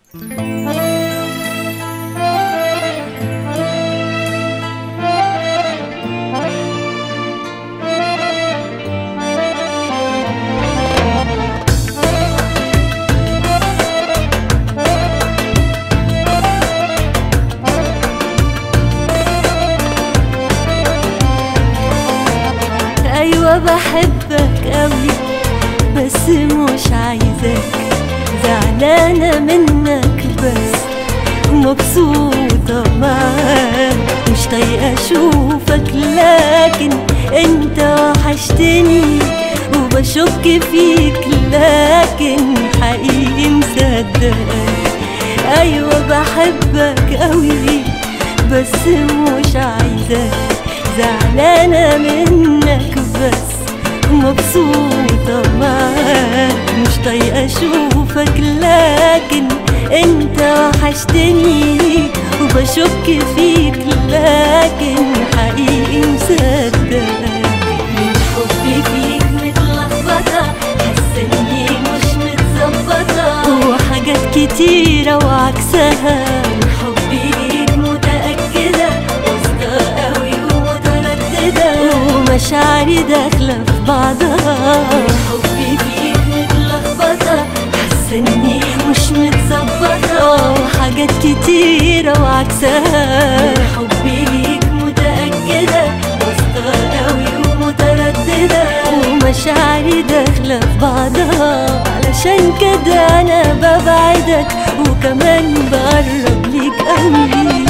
ايوه بحبك قوي بس مش عايزاك زعلانة منك بس مبسوطة معاك مش طايقة اشوفك لكن انت وحشتني وبشك فيك لكن حقيقي مصدقك ايوه بحبك قوي بس مش عايزاك زعلانة منك بس مبسوطة معاك مش طايقة اشوفك لكن انت وحشتني وبشك فيك لكن حقيقي مصدقك من حبي فيك متلخبطة حاسة اني مش متظبطة وحاجات كتيرة وعكسها من حبي ليك متأكدة واثقة قوي ومترددة ومشاعري داخلة في بعضها حبي فيك متلخبطة حاسة اني مش متظبطة وحاجات كتيرة وعكسها حبي ليك متأكدة واثقة قوي ومترددة ومشاعري داخلة في بعضها علشان كده أنا ببعدك وكمان بقرب ليك قوي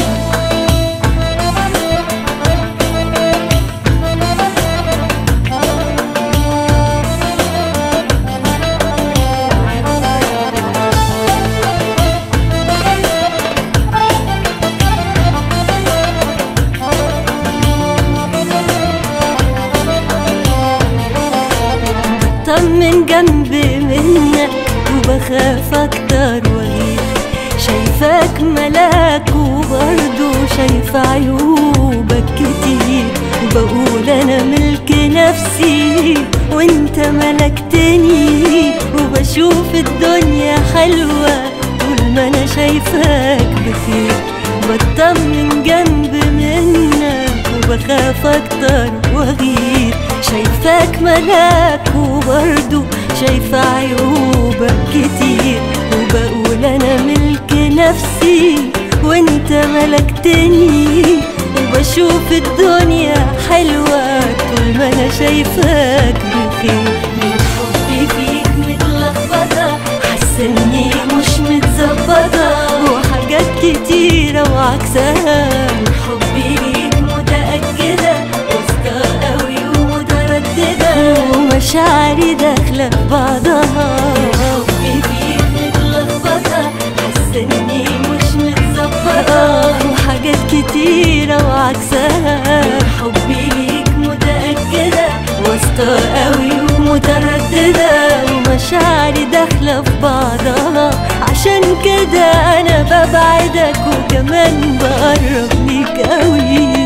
طمن جنبي منك وبخاف اكتر واغير شايفاك ملاك وبرضه شايفة عيوبك كتير وبقول انا ملك نفسي وانت ملكتني وبشوف الدنيا حلوة طول ما انا شايفاك بخير بطمن جنب منك وبخاف اكتر واغير شايفاك ملاك وبرضه شايفة عيوبك كتير وبقول انا ملك نفسي وانت ملكتني وبشوف الدنيا حلوة طول ما انا شايفاك بخير من حبي فيك متلخبطة حاسة اني مش متظبطة وحاجات كتيرة وعكسها من حبي ليك متأكدة واثقة قوي ومترددة ومشاعري داخلة في بعضها حبي فيك متلخبطة حاسة اني مش متظبطة وحاجات كتيرة وعكسها حبي ليك متأكدة واثقة قوي ومترددة ومشاعري داخلة في بعضها عشان كده أنا ببعدك وكمان بقرب ليك قوي